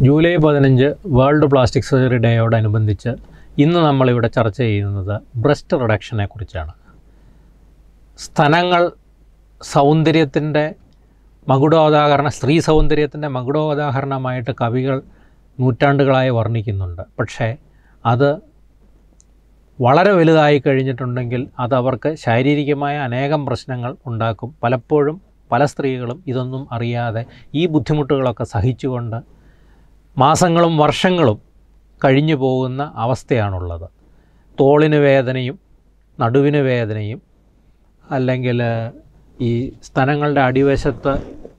July പതിനഞ്ച് world plastic surgery ഡേയോടനുബന്ധിച്ച് ഇന്ന് നമ്മളിവിടെ ചർച്ച ചെയ്യുന്നത് ബ്രസ്റ്റ് റിഡക്ഷനെ കുറിച്ചാണ് സ്തനങ്ങൾ സൗന്ദര്യത്തിൻ്റെ മകുടോദാഹരണ സ്ത്രീ സൗന്ദര്യത്തിൻ്റെ മകുടോദാഹരണമായിട്ട് കവികൾ നൂറ്റാണ്ടുകളായി വർണ്ണിക്കുന്നുണ്ട് പക്ഷേ അത് വളരെ വലുതായി കഴിഞ്ഞിട്ടുണ്ടെങ്കിൽ അത് അവർക്ക് ശാരീരികമായ അനേകം പ്രശ്നങ്ങൾ ഉണ്ടാക്കും പലപ്പോഴും പല സ്ത്രീകളും ഇതൊന്നും അറിയാതെ ഈ ബുദ്ധിമുട്ടുകളൊക്കെ സഹിച്ചുകൊണ്ട് മാസങ്ങളും വർഷങ്ങളും കഴിഞ്ഞു പോകുന്ന അവസ്ഥയാണുള്ളത് തോളിന് വേദനയും നടുവിന് വേദനയും അല്ലെങ്കിൽ ഈ സ്തനങ്ങളുടെ അടിവശത്ത്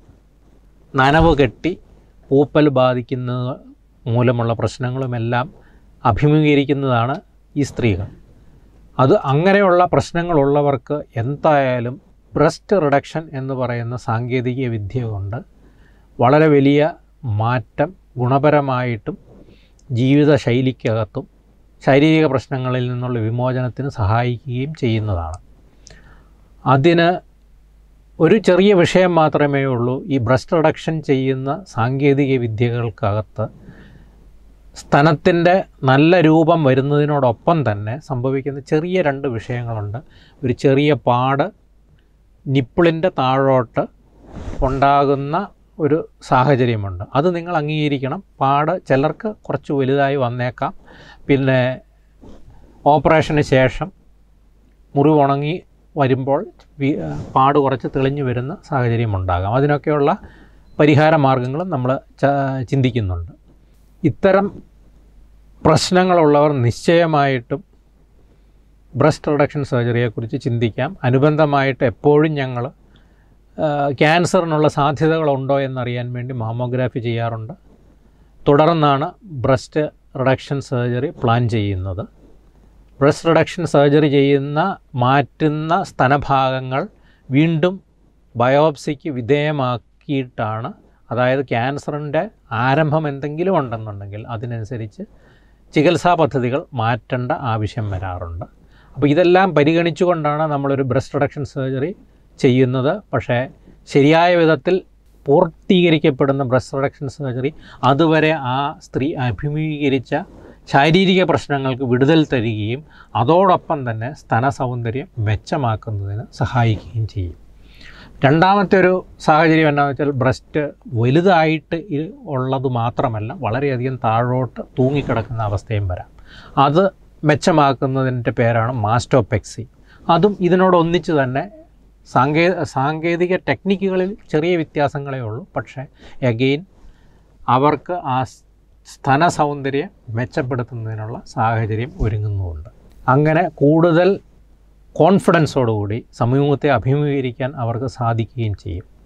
നനവ് കെട്ടി പൂപ്പൽ ബാധിക്കുന്നത് മൂലമുള്ള പ്രശ്നങ്ങളുമെല്ലാം അഭിമുഖീകരിക്കുന്നതാണ് ഈ സ്ത്രീകൾ അത് അങ്ങനെയുള്ള പ്രശ്നങ്ങളുള്ളവർക്ക് എന്തായാലും ബ്രസ്റ്റ് റിഡക്ഷൻ എന്ന് പറയുന്ന സാങ്കേതിക വിദ്യ കൊണ്ട് വളരെ വലിയ മാറ്റം ഗുണപരമായിട്ടും ജീവിതശൈലിക്കകത്തും ശാരീരിക പ്രശ്നങ്ങളിൽ നിന്നുള്ള വിമോചനത്തിന് സഹായിക്കുകയും ചെയ്യുന്നതാണ് അതിന് ഒരു ചെറിയ വിഷയം മാത്രമേ ഉള്ളൂ ഈ ബ്രസ്റ്റ് റിഡക്ഷൻ ചെയ്യുന്ന സാങ്കേതിക വിദ്യകൾക്കകത്ത് സ്തനത്തിൻ്റെ നല്ല രൂപം വരുന്നതിനോടൊപ്പം തന്നെ സംഭവിക്കുന്ന ചെറിയ രണ്ട് വിഷയങ്ങളുണ്ട് ഒരു ചെറിയ പാട് നിപ്പിളിൻ്റെ താഴോട്ട് ഉണ്ടാകുന്ന ഒരു സാഹചര്യമുണ്ട് അത് നിങ്ങൾ അംഗീകരിക്കണം പാട് ചിലർക്ക് കുറച്ച് വലുതായി വന്നേക്കാം പിന്നെ ഓപ്പറേഷന് ശേഷം മുറിവ് ഉണങ്ങി വരുമ്പോൾ വി- പാട് കുറച്ച് തെളിഞ്ഞു വരുന്ന സാഹചര്യമുണ്ടാകാം അതിനൊക്കെയുള്ള പരിഹാര മാർഗങ്ങളും നമ്മൾ ച- ചിന്തിക്കുന്നുണ്ട് ഇത്തരം പ്രശ്നങ്ങളുള്ളവർ നിശ്ചയമായിട്ടും ബ്രസ്റ്റ് റിഡക്ഷൻ സർജറിയെക്കുറിച്ച് ചിന്തിക്കാം അനുബന്ധമായിട്ട് എപ്പോഴും ഞങ്ങൾ ക്യാൻസറിനുള്ള സാധ്യതകളുണ്ടോ എന്നറിയാൻ വേണ്ടി മാമോഗ്രാഫി ചെയ്യാറുണ്ട് തുടർന്നാണ് ബ്രസ്റ്റ് റിഡക്ഷൻ സർജറി പ്ലാൻ ചെയ്യുന്നത് ബ്രസ്റ്റ് റിഡക്ഷൻ സർജറി ചെയ്യുന്ന മാറ്റുന്ന സ്തനഭാഗങ്ങൾ വീണ്ടും ബയോപ്സിക്ക് വിധേയമാക്കിയിട്ടാണ് അതായത് ക്യാൻസറിൻ്റെ ആരംഭം എന്തെങ്കിലും ഉണ്ടെന്നുണ്ടെങ്കിൽ അതിനനുസരിച്ച് ചികിത്സാ പദ്ധതികൾ മാറ്റേണ്ട ആവശ്യം വരാറുണ്ട് അപ്പോൾ ഇതെല്ലാം പരിഗണിച്ചുകൊണ്ടാണ് നമ്മളൊരു ബ്രസ്റ്റ് റിഡക്ഷൻ സർജറി ചെയ്യുന്നത് പക്ഷേ ശരിയായ വിധത്തിൽ പൂർത്തീകരിക്കപ്പെടുന്ന ബ്രസ്റ്റ് റിഡക്ഷൻ സർജറി അതുവരെ ആ സ്ത്രീ അഭിമുഖീകരിച്ച ശാരീരിക പ്രശ്നങ്ങൾക്ക് വിടുതൽ തരികയും അതോടൊപ്പം തന്നെ സ്തന സൗന്ദര്യം മെച്ചമാക്കുന്നതിന് സഹായിക്കുകയും ചെയ്യും രണ്ടാമത്തെ ഒരു സാഹചര്യം എന്താണെന്ന് വെച്ചാൽ ബ്രസ്റ്റ് വലുതായിട്ട് ഇ- ഉള്ളത് മാത്രമല്ല വളരെയധികം താഴോട്ട് തൂങ്ങിക്കിടക്കുന്ന അവസ്ഥയും വരാം അത് മെച്ചമാക്കുന്നതിൻ്റെ പേരാണ് മാസ്റ്റോപെക്സി അതും ഇതിനോടൊന്നിച്ച് തന്നെ സാങ്കേ സാങ്കേതിക ടെക്നിക്കുകളിൽ ചെറിയ വ്യത്യാസങ്ങളേ ഉള്ളൂ പക്ഷേ എഗെയിൻ അവർക്ക് ആ സ് സ്തന സൗന്ദര്യം മെച്ചപ്പെടുത്തുന്നതിനുള്ള സാഹചര്യം ഒരുങ്ങുന്നുമുണ്ട് അങ്ങനെ കൂടുതൽ കോൺഫിഡൻസോടുകൂടി സമൂഹത്തെ അഭിമുഖീകരിക്കാൻ അവർക്ക് സാധിക്കുകയും ചെയ്യും